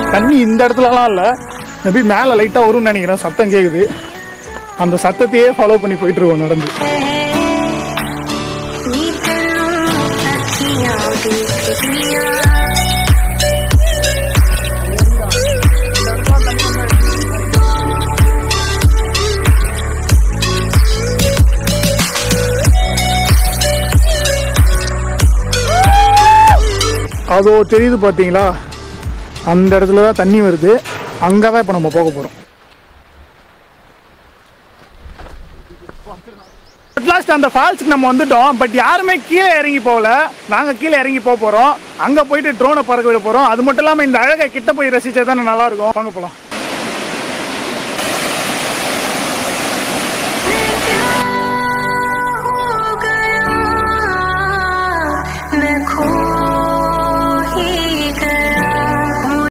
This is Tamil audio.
தண்ணி இந்த இடத்துலலாம் இல்லை மேபி மேலே லைட்டாக வரும்னு நினைக்கிறேன் சத்தம் கேட்குது அந்த சத்தத்தையே ஃபாலோ பண்ணி போயிட்டு இருக்கோம் நடந்து नी तेनू अखियां दिखदियां அதோ தெரியுது பார்த்தீங்களா அந்த இடத்துல தான் தண்ணி வருது அங்கே தான் இப்போ நம்ம போக போகிறோம் லாஸ்ட் அந்த ஃபால்ஸுக்கு நம்ம வந்துட்டோம் பட் யாருமே கீழே இறங்கி போகல நாங்கள் கீழே இறங்கி போக போகிறோம் அங்கே போயிட்டு ட்ரோனை பறக்க விட போகிறோம் அது மட்டும் இல்லாமல் இந்த அழகை கிட்ட போய் ரசிச்சா தானே நல்லா இருக்கும் வாங்க போகலாம்